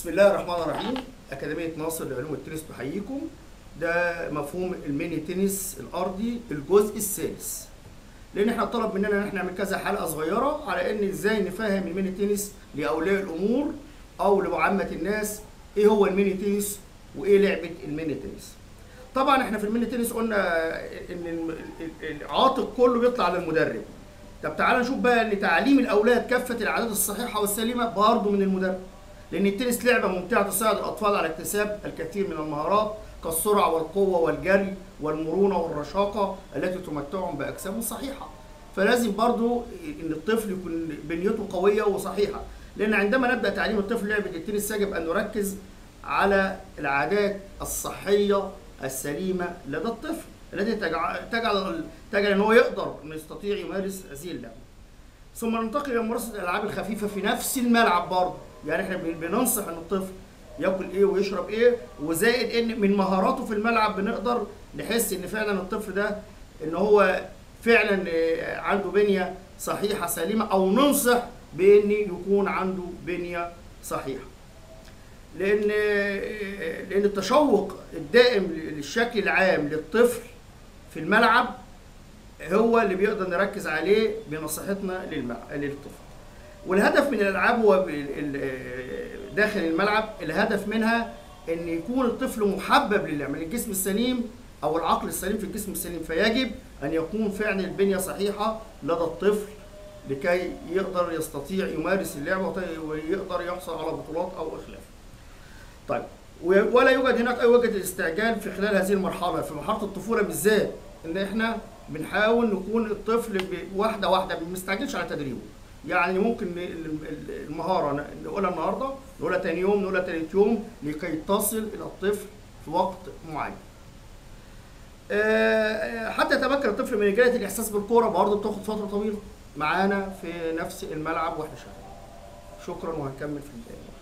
بسم الله الرحمن الرحيم أكاديمية ناصر لعلوم التنس تحييكم ده مفهوم الميني تنس الأرضي الجزء الثالث لأن احنا طلب مننا إن احنا نعمل كذا حلقة صغيرة على إن إزاي نفهم الميني تنس لأولياء الأمور أو لعامة الناس إيه هو الميني تنس وإيه لعبة الميني تنس طبعا احنا في الميني تنس قلنا ان الم- ال- العاتق كله بيطلع للمدرب طب تعالى نشوف بقى ان تعليم الاولاد كافه العادات الصحيحه والسليمه برضه من المدرب لان التنس لعبه ممتعه تساعد الاطفال على اكتساب الكثير من المهارات كالسرعه والقوه والجري والمرونه والرشاقه التي تمتعهم باجسام صحيحه فلازم برضه ان الطفل يكون بنيته قويه وصحيحه لان عندما نبدا تعليم الطفل لعبه التنس يجب ان نركز على العادات الصحيه السليمه لدى الطفل التي تجعل تجعل تجعل ان هو يقدر انه يستطيع يمارس هذه اللعبه. ثم ننتقل الى ممارسه الالعاب الخفيفه في نفس الملعب برضه، يعني احنا بن- بننصح ان الطفل ياكل ايه ويشرب ايه وزائد ان من مهاراته في الملعب بنقدر نحس ان فعلا الطفل ده ان هو فعلا آه، عنده بنيه صحيحه سليمه او ننصح بان يكون عنده بنيه صحيحه. لان لان التشوق الدائم للشكل العام للطفل في الملعب هو اللي بيقدر نركز عليه بنصيحتنا للمع- للطفل والهدف من الالعاب هو ب- ال- داخل الملعب الهدف منها ان يكون الطفل محبب للعمل الجسم السليم او العقل السليم في الجسم السليم فيجب ان يكون فعلا البنيه صحيحه لدى الطفل لكي يقدر يستطيع يمارس اللعبه وت- ويقدر يحصل على بطولات او اخلافه طيب و- ولا يوجد هناك اي وجه الاستعجال في خلال هذه المرحله في مرحله الطفوله بالذات ان احنا بنحاول نكون الطفل ب- واحده واحده ما بنستعجلش على تدريبه يعني ممكن ن- ال- ال- المهاره ن- نقولها النهارده نقولها تاني يوم نقولها تالت يوم لكي تصل الى الطفل في وقت معين آه، حتى يتمكن الطفل من إجادة الإحساس بالكورة برضه بتاخد فترة طويلة معانا في نفس الملعب واحنا شغالين. شكرا وهنكمل في الباقي.